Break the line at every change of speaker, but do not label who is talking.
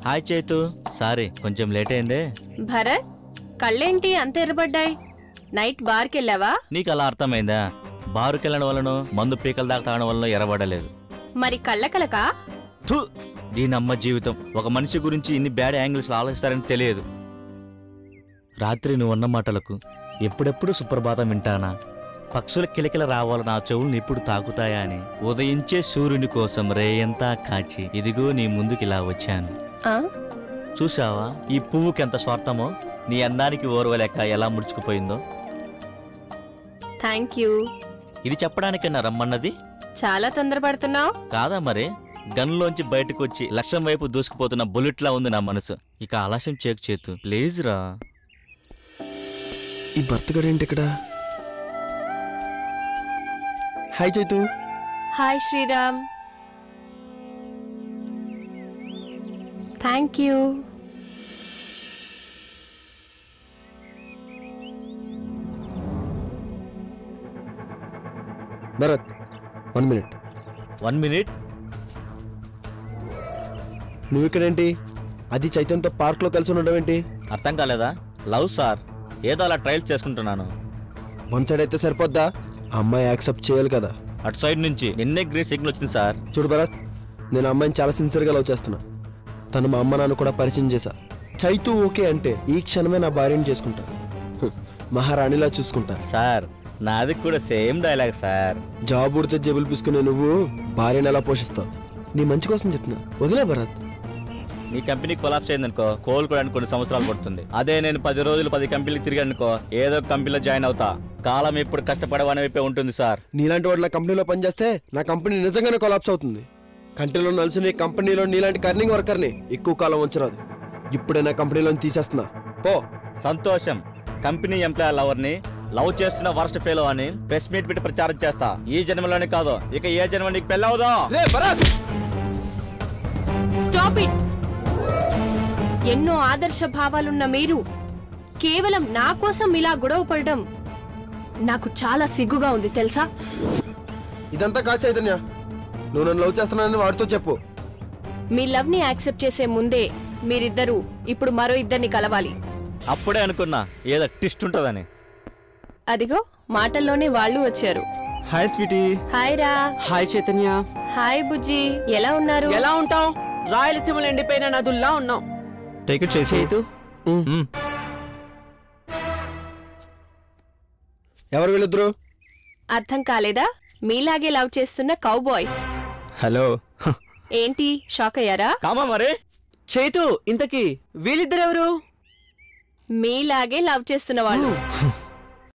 Hi చేతు sorry కొంచెం late అయిందే
భరత్ కళ్ళేంటి అంత ఎర్రబడ్డాయి నైట్ బార్కి వెళ్ళావా
నీకు అలా అర్థమైందా బారుకి వెళ్ళడం వలన మందు పీకల దాకా తాగడం వలన ఎర్రబడలేదు
మరి కళ్ళకలకా
థు దీని అమ్మ జీవితం ఒక మనిషి గురించి ఇన్ని బ్యాడ్ యాంగిల్స్ ఆలోచిస్తారని తెలియదు రాత్రి నువ్వు అన్న మాటలకు ఎప్పుడెప్పుడు సుప్రభాతం వింటానా పక్షుల కిలకిల రావాలి నా చెవులు ఇప్పుడు తాకుతాయా అని ఉదయించే సూర్యుని కోసం రేయంతా కాచి ఇదిగో నీ ముందుకి ఇలా వచ్చాను
ఆ?
చూసావా ఈ పువ్వుకి ఎంత స్వార్థమో నీ అందానికి ఓర్వలేక ఎలా ముడుచుకుపోయిందో
థ్యాంక్ యూ
ఇది చెప్పడానికి నా రమ్మన్నది
చాలా తొందరపడుతున్నావు
కాదా మరి గన్లోంచి బయటకు వచ్చి లక్ష్యం వైపు దూసుకుపోతున్న బుల్లెట్లా ఉంది నా మనసు ఇక ఆలస్యం చేకు చేతు ప్లీజ్ రా
ఈ భర్త గడేంటి ఇక్కడ hi Chaitu
hi Sriram thank you
Bharat one minute
one minute
నువ్వు ఇక్కడేంటి అది చైతన్యతో పార్క్లో కలిసి ఉండడం ఏంటి
అర్థం కాలేదా లవ్ సార్ ఏదో అలా ట్రయల్స్ చేసుకుంటున్నాను
వన్ సైడ్ అయితే సరిపోద్దా ఆ అమ్మాయి యాక్సెప్ట్ చేయాలి కదా
అటు సైడ్ నుంచి నిన్నే గ్రీన్ సిగ్నల్ వచ్చింది సార్
చూడు భరత్ నేను ఆ అమ్మాయిని చాలా సిన్సియర్గా లవ్ చేస్తున్నా తను మా అమ్మ నాన్న కూడా పరిచయం చేశా చైతు ఓకే అంటే ఈ క్షణమే నా భార్యను చేసుకుంటా హ్, మహారాణిలా చూసుకుంటా
సార్ నాది కూడా సేమ్ డైలాగ్ సార్
జాబ్ ఉడితే జేబులు పీసుకునే నువ్వు భార్యను ఎలా పోషిస్తావు నీ మంచి కోసం చెప్తున్నా వదిలే భరత్
నీ కంపెనీ కొలాప్స్ అయిందనుకో కోలుకోవడానికి కొన్ని సంవత్సరాలు పడుతుంది అదే నేను పది రోజులు పది కంపెనీలు తిరిగానుకో ఏదో ఒక కంపెనీలో జాయిన్ అవుతా కాలం ఇప్పుడు కష్టపడవని వైపే ఉంటుంది సార్
నీలాంటి వాడు నా కంపెనీలో పనిచేస్తే నా కంపెనీ నిజంగానే కొలాప్స్ అవుతుంది కంట్రీలో నలిసిన ఈ కంపెనీలో నీలాంటి కర్నింగ్ వర్కర్ని ఎక్కువ కాలం ఉంచరాదు ఇప్పుడే నా కంపెనీలో తీసేస్తున్నా పో
సంతోషం కంపెనీ ఎంప్లాయ్ లవర్ని లవ్ చేస్తున్న వర్స్ట్ ఫెలో అని ప్రెస్ మీట్ పెట్టి ప్రచారం చేస్తా ఈ జన్మలోనే కాదు ఇక ఏ జన్మ నీకు పెళ్ళవదో
రే భరత్
స్టాప్ ఇట్ ఎన్నో ఆదర్శ భావాలున్న మీరు కేవలం నా కోసం ఇలా గొడవ పడడం నాకు చాలా సిగ్గుగా ఉంది తెలుసా
ఇదంతా కాదు చైతన్య నువ్వు నన్ను లవ్ చేస్తున్నానని వాడితో చెప్పు
మీ లవ్ ని యాక్సెప్ట్ చేసే ముందే మీరిద్దరూ ఇప్పుడు మరో ఇద్దరిని కలవాలి
అప్పుడే అనుకున్నా ఏదో టిస్ట్ ఉంటుందని
అదిగో మాటల్లోనే వాళ్ళు వచ్చారు
హాయ్ స్వీటీ
హాయ్ రా
హాయ్ చైతన్య
హాయ్ బుజ్జి ఎలా ఉన్నారు
ఎలా ఉంటావు రాయలసీమలో ఎండిపోయిన నదుల్లా ఉన్నావు
టేక్ ఇట్ చేసి
చేతు
ఎవరు వీళ్ళిద్దరు
అర్థం కాలేదా మీలాగే లవ్ చేస్తున్న కౌ బాయ్స్
హలో
ఏంటి షాక్ అయ్యారా
కామా మరి
చేతు ఇంతకీ వీళ్ళిద్దరెవరు
మీలాగే లవ్ చేస్తున్న వాళ్ళు